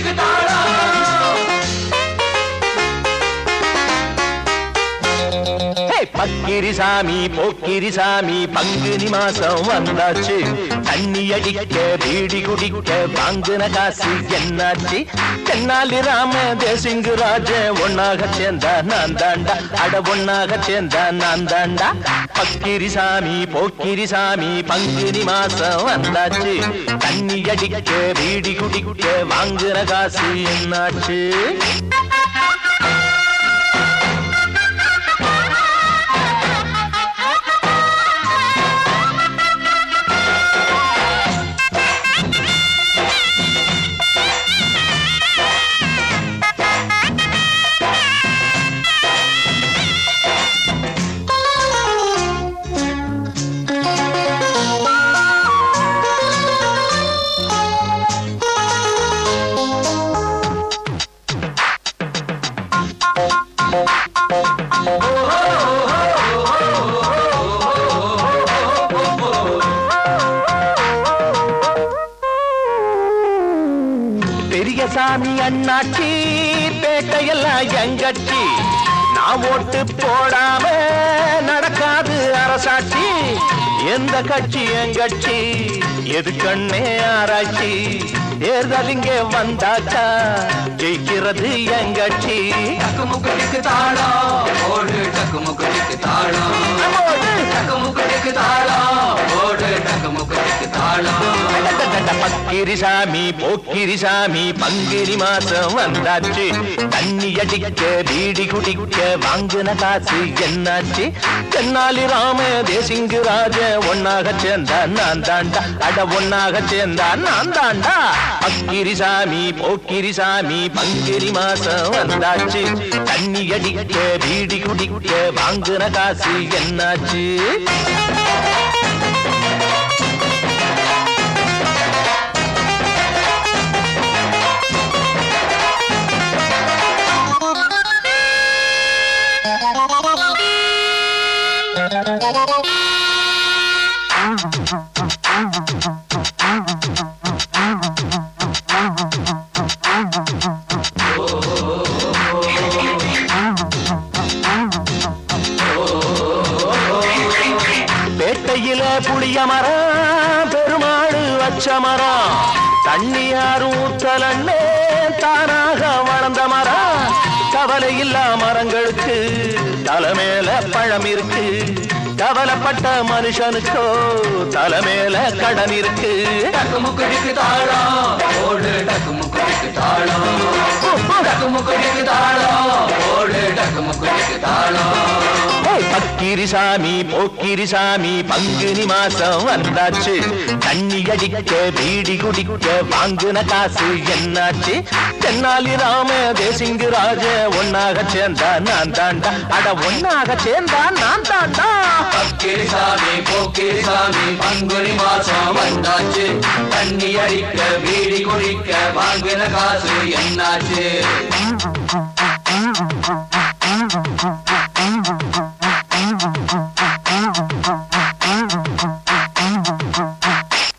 குடிக்கு தாளம் ஹே, பக்கிரி சாமி போக்கிரி சாமி பங்குனி மாசம் வந்தாச்சு தண்ணி அடிக்க பீடி குடிக்க வாங்குன காசு என்னாச்சு தென்னாலி ராம தேசிங்கு ராஜ ஒன்னாக சேர்ந்தா நான் தாண்டா அட ஒன்னாக சேர்ந்தா நான் தாண்டா பக்கிரி சாமி போக்கிரி சாமி பங்குனி மாசம் வந்தாச்சு தண்ணி அடிக்க பீடி குடிக்க வாங்குன காசு என்னாச்சு பெரியசாமி அண்ணாச்சி பேட்டையெல்லாம் எங்கட்சி நான் ஓட்டு போடாம நடக்காது அரசாட்சி எந்த கட்சி எங்கட்சி எது கண்ணே ஆராய்ச்சி தேர்தல் இங்கே வந்தாக்கா ஜெயிக்கிறது எங்கட்சி டக்கு முக்கு டிக்கு தாளம் ஓடு டக்கு முக்கு டிக்கு தாளம் நம்மோடு டக்கு முக்கு டிக்கு தாளம் ஓடு டக்கு முக்கு டிக்கு தாளம் டடடட பக்கிரி சாமி போக்கிரி சாமி பங்கிரி மாசம் வந்தாச்சு தண்ணி அடிக்க பீடி குடிக்க வாங்குன காசு என்னாச்சு தென்னாலி ராம தேசிங்கு ராஜ ஒன்னாக சேர்ந்தா நான் தாண்டா அட ஒன்னாக சேர்ந்தா நான் தாண்டா பக்கிரி சாமி போக்கிரி சாமி பங்கிரி மாசம் வந்தாச்சு தண்ணி அடிக்க பீடி குடிக்க வாங்குன காசு என்னாச்சு பேட்டையில புளிய மரம் பெருமாடு வச்ச மரம் தண்ணி யாரும் ஊத்தலன்னே தானாக வளர்ந்த மரம் கவலை இல்லா மரங்களுக்கு தலைமேல பழம் இருக்கு கவலைப்பட்ட மனுஷனுக்கோ தலைமேல கடன் இருக்கு டக்கு முக்கு டிக்கு தாளம் ஓடு டக்கு முக்கு டிக்கு தாளம் டக்கு முக்கு டிக்கு தாளம் ஓடு டக்கு முக்கு டிக்கு தாளம் ஏய், பக்கிரி சாமி போக்கிரி சாமி பங்குனி மாசம் வந்தாச்சு தண்ணி அடிக்க பீடி குடிக்க வாங்குன காசு என்னாச்சு தென்னாலி ராம தேசிங்கு ராஜ ஒன்னாக சேர்ந்தா நான் தாண்டா அட ஒன்னாக சேர்ந்தா நான் தாண்டா பக்கிரி சாமி போக்கிரி சாமி பங்குனி மாசம் வந்தாச்சு தண்ணி அடிக்க வீடி குடிக்க வாங்கின காசு என்னாச்சு